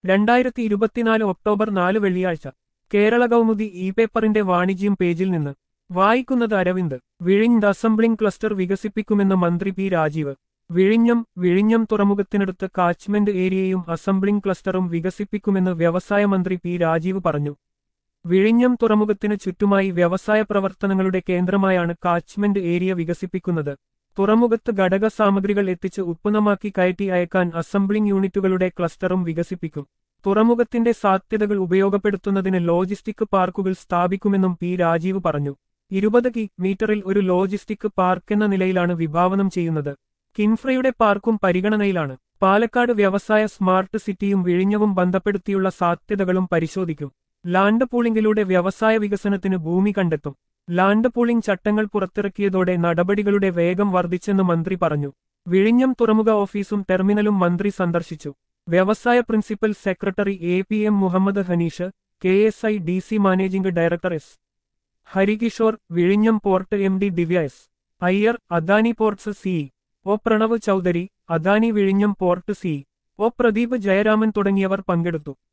രണ്ടായിരത്തി ഇരുപത്തിനാല് ഒക്ടോബർ നാല് വെള്ളിയാഴ്ച കേരള കൗമുദി ഇ പേപ്പറിന്റെ വാണിജ്യം പേജിൽ നിന്ന് വായിക്കുന്നത് അരവിന്ദ് വിഴിഞ്ഞ് അസംബ്ലിംഗ് ക്ലസ്റ്റർ വികസിപ്പിക്കുമെന്ന് മന്ത്രി പി രാജീവ് വിഴിഞ്ഞം വിഴിഞ്ഞം തുറമുഖത്തിനടുത്ത് കാച്ച്മെന്റ് ഏരിയയും അസംബ്ലിംഗ് ക്ലസ്റ്ററും വികസിപ്പിക്കുമെന്ന് വ്യവസായ മന്ത്രി പി രാജീവ് പറഞ്ഞു വിഴിഞ്ഞം തുറമുഖത്തിന് ചുറ്റുമായി വ്യവസായ പ്രവർത്തനങ്ങളുടെ കേന്ദ്രമായാണ് കാച്ച്മെന്റ് ഏരിയ വികസിപ്പിക്കുന്നത് തുറമുഖത്ത് ഘടക സാമഗ്രികൾ എത്തിച്ച് ഉത്പന്നമാക്കി കയറ്റി അയക്കാൻ അസംബ്ലിംഗ് യൂണിറ്റുകളുടെ ക്ലസ്റ്ററും വികസിപ്പിക്കും തുറമുഖത്തിന്റെ സാധ്യതകൾ ഉപയോഗപ്പെടുത്തുന്നതിന് ലോജിസ്റ്റിക് പാർക്കുകൾ സ്ഥാപിക്കുമെന്നും പി രാജീവ് പറഞ്ഞു ഇരുപത് കി മീറ്ററിൽ ഒരു ലോജിസ്റ്റിക് പാർക്ക് എന്ന നിലയിലാണ് വിഭാവനം ചെയ്യുന്നത് കിൻഫ്രയുടെ പാർക്കും പരിഗണനയിലാണ് പാലക്കാട് വ്യവസായ സ്മാർട്ട് സിറ്റിയും വിഴിഞ്ഞവും ബന്ധപ്പെടുത്തിയുള്ള സാധ്യതകളും പരിശോധിക്കും ലാൻഡ് പൂളിംഗിലൂടെ വ്യവസായ വികസനത്തിന് ഭൂമി കണ്ടെത്തും ലാൻഡ് പൂളിംഗ് ചട്ടങ്ങൾ പുറത്തിറക്കിയതോടെ നടപടികളുടെ വേഗം വർദ്ധിച്ചെന്ന് മന്ത്രി പറഞ്ഞു വിഴിഞ്ഞം തുറമുഖ ഓഫീസും ടെർമിനലും മന്ത്രി സന്ദർശിച്ചു വ്യവസായ principal secretary A P M Muhammad Hanish K S I D C managing director S Harikishore വിഴിഞ്ഞം പോർട്ട് എം ഡി ദിവ്യ S Iyer Adani ports C O Pranav Chaudhary Adani വിഴിഞ്ഞം port C O Pradeep Jayaraman തുടങ്ങിയവർ പങ്കെടുത്തു